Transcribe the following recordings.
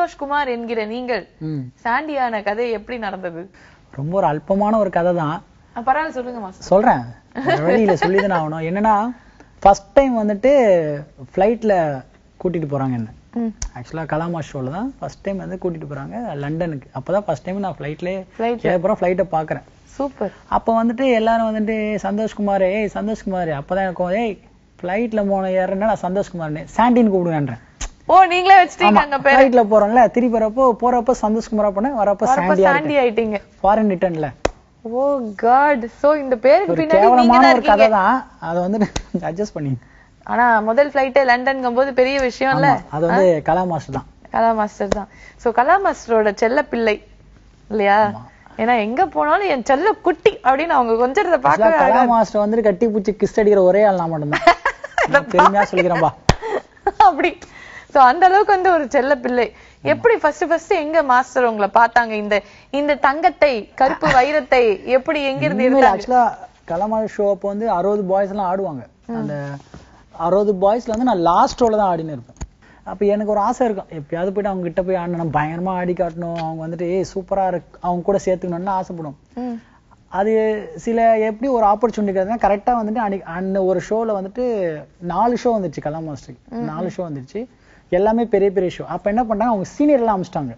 சந்தோஷ்குமார் என்கிற நீங்கள் ம் சாண்டியான கதை எப்படி நடந்தது ரொம்ப ஒரு அல்பமான ஒரு கதை தான் அஹ் பரவாயில்ல சொல்லுங்க மாஸ்டர் சொல்றேன் வேற வழியில சொல்லிதான் ஆகணும் என்னன்னா ஃபர்ஸ்ட் டைம் வந்துட்டு ஃப்ளைட்ல கூட்டிட்டு போறாங்க என்ன ம் ஆக்சுவலா கலாமா ஷோல தான் ஃபர்ஸ்ட் டைம் வந்து கூட்டிட்டு போறாங்க லண்டனுக்கு அப்பதான் ஃபர்ஸ்ட் டைம் நான் ஃப்ளைட்லேயே Flight ல. அப்புறம் ஃப்ளைட்டை பாக்குறேன் சூப்பர் அப்போ வந்துட்டு எல்லாரும் வந்துட்டு சந்தோஷ்குமார் ஏய் சந்தோஷ்குமார் அப்பதான் எனக்கு ஏய் ஃப்ளைட்ல போன ஏறேன்னா நான் சந்தோஷ்குமார்னு சாண்டின்னு கூப்பிடுவேன்றேன் ஓ நீங்களே வச்சிட்டீங்க அங்க பேர் ஃப்ளைட்ல போறோம்ல திருப்பி வரப்போ போறப்போ சந்தோஷ்குமாரா போனேன் வரப்போ வரப்ப சாண்டியா சாண்டி ஆயிட்டீங்க ஃபாரின் ரிட்டர்ன்ல ஓ காட் சோ இந்த பேருக்கு ஒரு பின்னாடி நீங்க கேவலமான தான் ஒரு கதை இருக்கீங்க தான் அதை வந்துட்டு அட்ஜஸ்ட் பண்ணி ஆனா முதல் ஃபிளைட்டே லண்டன்ங்கும் போது பெரிய விஷயம் இல்ல ஆமா, அது வந்து கலா மாஸ்டர் தான் கலா மாஸ்டர் தான் சோ கலா மாஸ்டரோட செல்ல பிள்ளை இல்லையா ஏன்னா எங்க போனாலும் என் செல்ல குட்டி அப்படின்னு அவங்க கொஞ்சத்தை Actually, பார்க்கவே கலா மாஸ்டர் வந்துட்டு கட்டி பூச்சி கிஸ் அடிக்கிற ஒரே ஆள் நான் மட்டும்தான் நான் பெருமையா சொல்லிக்கிறேன்பா அப்படி சோ அந்த அளவுக்கு வந்து ஒரு செல்ல பிள்ளை எப்படி ஃபர்ஸ்ட் ஃபர்ஸ்ட் எங்க மாஸ்டர் உங்களை பார்த்தாங்க இந்த இந்த தங்கத்தை கருப்பு வைரத்தை எப்படி எங்க இருந்து எடுத்தாங்க ஆக்சுவலா கலாமா ஷோ அப்போ வந்து அறுபது பாய்ஸ் எல்லாம் ஆடுவாங்க அந்த அறுபது பாய்ஸ்ல வந்து நான் லாஸ்ட் ரோல தான் ஆடின்னு இருப்பேன் அப்ப எனக்கு ஒரு ஆசை இருக்கும் எப்பயாவது போயிட்டு அவங்க கிட்ட போய் ஆடணும் பயங்கரமா ஆடி காட்டணும் அவங்க வந்துட்டு ஏய் சூப்பரா இருக்கு அவங்க கூட சேர்த்துக்கணும்னு ஆசைப்படும் ம். அது சில எப்படி ஒரு ஆப்பர்ச்சுனிட்டி கிடைச்சா கரெக்டா வந்துட்டு அன்னைக்கு அந்த ஒரு ஷோல வந்துட்டு நாலு ஷோ வந்துருச்சு கலா மாஸ்டருக்கு நாலு ஷோ வந்துருச்சு எல்லாமே பெரிய பெரிய ஷோ அப்ப என்ன பண்ணாங்க அவங்க சீனியர் எல்லாம் அமிச்சிட்டாங்க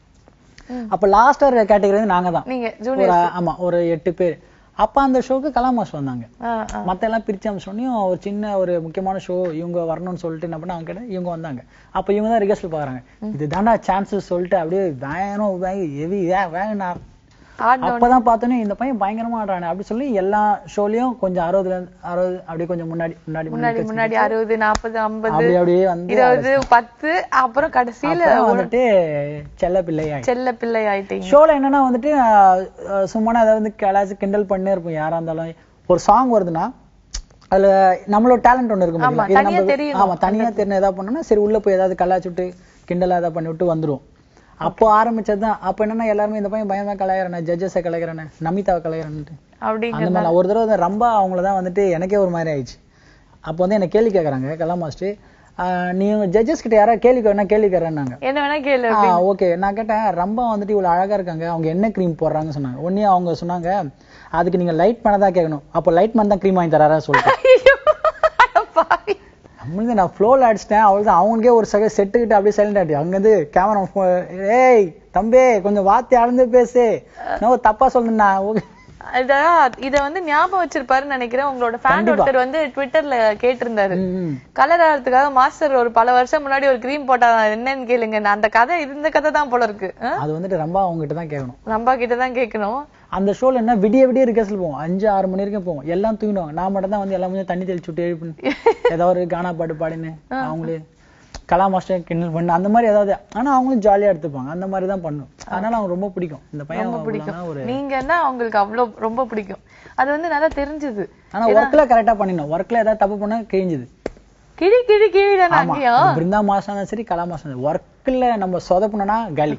ம். அப்ப லாஸ்டர் கேட்டகரி வந்து நாங்க தான் நீங்க ஒரு ஜூனியர் ஆமா ஒரு எட்டு பேர் அப்ப அந்த ஷோக்கு கலா மாஸ்டர் வந்தாங்க ஆ, ஆ. மத்த எல்லாம் பிரிச்சு அமிச்சோடனையும் ஒரு சின்ன ஒரு முக்கியமான ஷோ இவங்க வரணும்னு சொல்லிட்டு என்ன பண்ண அவங்க கிட்ட இவங்க வந்தாங்க அப்ப இவங்க தான் ரிகர்சல் பாக்குறாங்க இது தாண்டா சான்ஸ் சொல்லிட்டு அப்படியே வேணும் ஹெவி வேணும் ஆடின அப்பதான் பார்த்தோன்னே இந்த பையன் பயங்கரமா ஆடுறானே அப்படி சொல்லி எல்லா ஷோலயும் கொஞ்சம் அறுபதுல இருந்து அறுபது அப்படியே கொஞ்சம் முன்னாடி முன்னாடி முன்னாடி முன்னாடி அறுபது நாற்பது ஐம்பது அப்படி அப்படியே வந்து இருபது பத்து அப்புறம் கடைசியில அப்பதான் வந்துட்டு செல்ல பிள்ளை ஆயிடுச்சு செல்ல பிள்ளை ஆயிட்டீங்க ஷோல என்னன்னா வந்துட்டு அஹ், அஹ், சும்மா ஏதாவது வந்து கிளாஸ் கிண்டல் பண்ணே இருப்போம் யாரா இருந்தாலும் ஒரு சாங் வருதுன்னா அதுல நம்மளோட டேலண்ட் ஒண்ணு இருக்கும் ஆமா, பாத்தீங்களா? இது தனியா நம்ம- தெரியணும். ஆமா தனியா தெரிஞ்ச ஏதாவது பண்ணோம்னா சரி உள்ள போய் ஏதாவது கலாச்சு விட்டு கிண்டலா ஏதாவது பண்ணி விட்டு வந்துரும் அப்போ ஆரம்பிச்சதுதான் அப்ப என்னன்னா எல்லாருமே இந்த பையன் பயமா கலாயிறானே ஜட்ஜஸை கலாயிறானே நமிதாவை கலாயிறான்ட்டு அப்படிங்க அந்த மாதிரி நான் ஒரு தடவை வந்து ரொம்ப அவங்கள தான் வந்துட்டு எனக்கே ஒரு மாதிரி ஆயிடுச்சு அப்போ வந்து என்ன கேள்வி கேக்குறாங்க கலா மாஸ்டர் நீங்க ஜட்ஜஸ் கிட்ட யாராவது கேள்வி கேட்கணும் கேள்வி கேட்கறேன்னாங்க என்ன வேணா கேளு ஆ ஓகே நான் கேட்டேன் ரம்பா வந்துட்டு இவ்வளவு அழகா இருக்காங்க அவங்க என்ன க்ரீம் போடுறாங்கன்னு சொன்னாங்க உடனே அவங்க சொன்னாங்க அதுக்கு நீங்க லைட் மேன் தான் கேட்கணும் அப்போ லைட் மேன் தான் க்ரீம் வாங்கி தராரா சொல்லிட்டு ஐயோ, அட பாவி. நம்மளுக்கு நான் ஃப்ளோல அடிச்சிட்டேன் அவ்வளவுதான் அவங்களுக்கே ஒரு செகண்ட் செட்டுக்கிட்டு அப்படியே சைலண்ட் ஆட்டி அங்கேருந்து கேமரா ஏய் தம்பி கொஞ்சம் வார்த்தை அளந்து பேசு நான் தப்பா சொல்லுண்ணா ஓகே இதான் இத வந்து ஞாபகம் வச்சிருப்பாருன்னு நினைக்கிறேன் உங்களோட ஃபேன் ஒருத்தர் வந்து ட்விட்டர்ல கேட்டிருந்தாரு ம் கலர் ஆகிறதுக்காக மாஸ்டர் ஒரு பல வருஷம் முன்னாடி ஒரு க்ரீம் போட்டா என்னன்னு கேளுங்க நான் அந்த கதை இந்த கதை தான் போல இருக்கு ஆ? அது வந்துட்டு ரொம்ப அவங்ககிட்ட தான் கேட்கணும் ரம்பா கிட்ட தான் கேட்கணும் அந்த ஷோல என்ன விடிய விடிய ரிகர்சல் போவோம் அஞ்சு ஆறு மணி வரைக்கும் போவோம் எல்லாம் தூங்கிடுவாங்க நான் மட்டும் தான் வந்து எல்லாம் கொஞ்சம் தண்ணி தெளிச்சு விட்டு எழுப்பி ஏதாவது ஒரு கானா பாட்டு பாடின்னு அவங்களே கலா மாஸ்டர் கிண்டல் பண்ணு அந்த மாதிரி ஏதாவது ஆனா அவங்களும் ஜாலியா எடுத்துப்பாங்க அந்த மாதிரி தான் பண்ணும் அதனால அவங்க ரொம்ப பிடிக்கும் இந்த பையன் ரொம்ப அவ்வளவுதான் பிடிக்கும் ஒரு நீங்கன்னா அவங்களுக்கு அவ்வளவு ரொம்ப பிடிக்கும் அது வந்து நல்லா தெரிஞ்சது ஆனா ஒர்க்ல கரெக்டா பண்ணிடணும் ஒர்க்ல ஏதாவது தப்பு பண்ணா கிழிஞ்சுது கிழி கிழி கிழி தானே ஆமா அங்கேயும் பிருந்தா மாசம் இருந்தாலும் சரி கலா மாசம் இருந்தாலும் ஒர்க்ல நம்ம சொதப்புனோம்னா காலி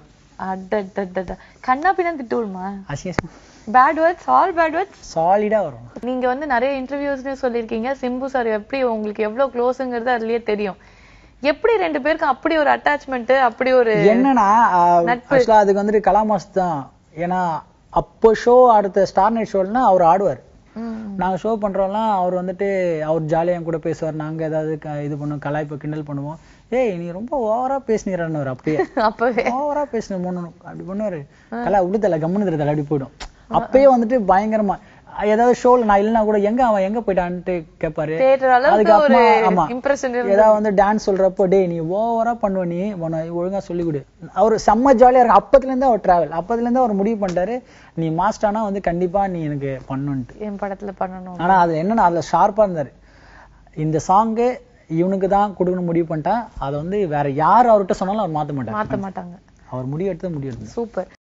அடடடடட. கண்ணா பின்னா திட்டுமா அசியம் bad words all bad words சாலிடா வரும் நீங்க வந்து நிறைய இன்டர்வியூஸ்லயும் சொல்லியிருக்கீங்க சிம்பு சார் எப்படி உங்களுக்கு எவ்வளவு க்ளோஸ்ங்கிறது அதுலயே தெரியும் எப்படி ரெண்டு பேருக்கும் அப்படி ஒரு அட்டாச்மெண்ட் அப்படி ஒரு என்னன்னா ஆக்சுவலா அதுக்கு வந்துட்டு கலா மாஸ் தான் ஏன்னா அப்போ ஷோ அடுத்த ஸ்டார் நைட் ஷோல்னா அவர் ஆடுவார் ம், நாங்க ஷோ பண்றோம்லாம் அவர் வந்துட்டு அவர் ஜாலியா என் கூட பேசுவார் நாங்க ஏதாவது க- இது பண்ணுவோம் கலாய்ப்பு கிண்டல் பண்ணுவோம் ஏய் நீ ரொம்ப ஓவரா பேசுனீரான்னு அப்பயே அப்பவே ஓவரா பேசுன மூணு அப்படி பண்ணுவாரு கலா விடுதல கம்முன்னு தரல அப்படி போயிடும் அப்பயே வந்துட்டு பயங்கரமா ஏதாவது ஷோல நான் இல்லைன்னா கூட எங்க அவன் எங்க போயிட்டான்ட்டு கேட்பாரு தேடுற அளவுக்கு ஒரு அதுக்கப்புறமா ஆமா இம்ப்ரெஷன் ஏதாவது வந்து டான்ஸ் சொல்றப்போ டேய் நீ ஓவரா பண்ணுவ நீ உன ஒழுங்கா சொல்லி கொடு அவர் செம்ம ஜாலியா இருக்கு அப்பத்துல இருந்தே அவர் டிராவல் அப்பத்துல இருந்தே அவர் முடிவு பண்ணிட்டாரு நீ மாஸ்டானா வந்து கண்டிப்பா நீ எனக்கு பண்ணுன்ட்டு என் படத்துல பண்ணணும் ஆனா அது என்னன்னா அதுல ஷார்ப்பா இருந்தாரு இந்த சாங்கு இவனுக்கு தான் கொடுக்கணும் முடிவு பண்ணிட்டா அதை வந்து வேற யார் அவர்கிட்ட சொன்னாலும் அவர் மாத்த மாட்டார் மாத்த மாட்டாங்க அவர் முடிவு எடுத்து முடிவு எடுத்து சூப்பர்